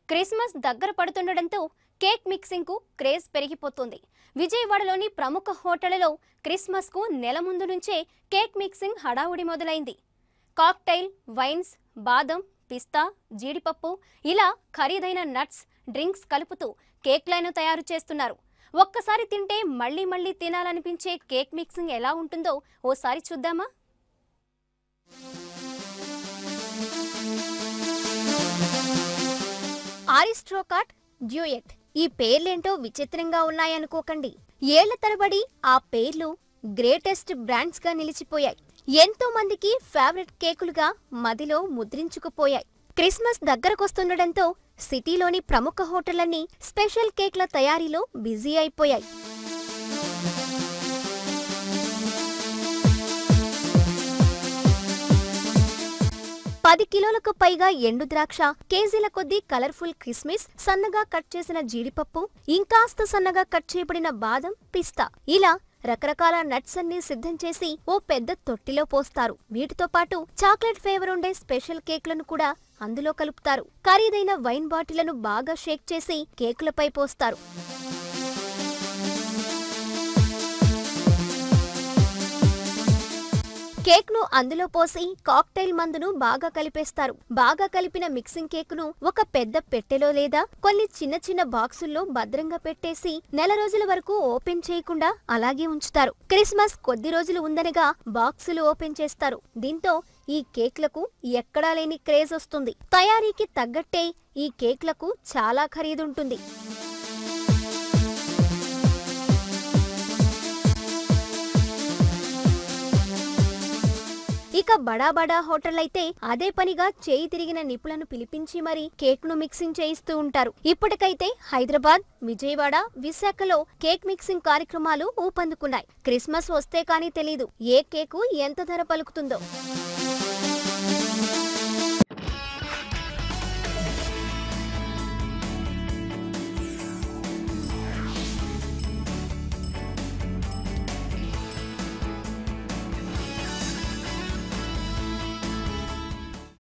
Christmas దగ్గర పడుతుండటంతో cake మిక్సింగ్కు craze పెరిగిపోతుంది విజయవాడలోని ప్రముఖ హోటళ్లలో క్రిస్మస్కు నెల ముందు నుంచే కేక్ మిక్సింగ్ హడావుడి మొదలైంది కాక్టైల్ వైన్స్ బాదం పిస్తా జీడిపప్పు ఇలా ఖరీదైన నట్స్ డ్రింక్స్ కలుపుతూ కేక్లను తయారు చేస్తున్నారు ఒక్కసారి తింటే మళ్ళీ మళ్ళీ తినాలనిపించే కేక్ మిక్సింగ్ ఎలా ఉంటుందో ఓసారి చూద్దామా ఆరిస్ట్రోకాట్ డ్యూయట్ ఈ పేర్లేంటో విచిత్రంగా ఉన్నాయనుకోకండి ఏళ్ల తరబడి ఆ పేర్లు గ్రేటెస్ట్ బ్రాండ్స్ గా నిలిచిపోయాయి ఎంతో మందికి ఫేవరెట్ కేకులుగా మదిలో ముద్రించుకుపోయాయి క్రిస్మస్ దగ్గరకొస్తుండటంతో సిటీలోని ప్రముఖ హోటళ్లన్నీ స్పెషల్ కేక్ల తయారీలో బిజీ అయిపోయాయి పది కిలోలకు పైగా ఎండు ద్రాక్ష కేజీల కొద్దీ కలర్ఫుల్ కిస్మిస్ సన్నగా కట్ చేసిన జీడిపప్పు ఇంకాస్త సన్నగా కట్ చేయబడిన బాదం పిస్తా ఇలా రకరకాల నట్స్ అన్ని సిద్ధం చేసి ఓ పెద్ద తొట్టిలో పోస్తారు వీటితో పాటు చాక్లెట్ ఫ్లేవర్ ఉండే స్పెషల్ కేక్లను కూడా అందులో కలుపుతారు ఖరీదైన వైన్ బాటిళ్లను బాగా షేక్ చేసి కేకులపై పోస్తారు కేక్ ను అందులో పోసి కాక్టైల్ మందును బాగా కలిపేస్తారు బాగా కలిపిన మిక్సింగ్ కేక్ ను ఒక పెద్ద పెట్టెలో లేదా కొన్ని చిన్న చిన్న బాక్సుల్లో భద్రంగా పెట్టేసి నెల రోజుల వరకు ఓపెన్ చేయకుండా అలాగే ఉంచుతారు క్రిస్మస్ కొద్ది రోజులు ఉందనగా బాక్సులు ఓపెన్ చేస్తారు దీంతో ఈ కేక్లకు ఎక్కడా లేని క్రేజ్ వస్తుంది తయారీకి తగ్గట్టే ఈ కేక్లకు చాలా ఖరీదుంటుంది ఇక బడా బడా హోటల్ అయితే అదే పనిగా చేయి తిరిగిన నిపుణులను పిలిపించి మరి కేక్ ను మిక్సింగ్ చేయిస్తూ ఉంటారు ఇప్పటికైతే హైదరాబాద్ విజయవాడ విశాఖలో కేక్ మిక్సింగ్ కార్యక్రమాలు ఊపందుకున్నాయి క్రిస్మస్ వస్తే కానీ తెలీదు ఏ కేకు ఎంత ధర పలుకుతుందో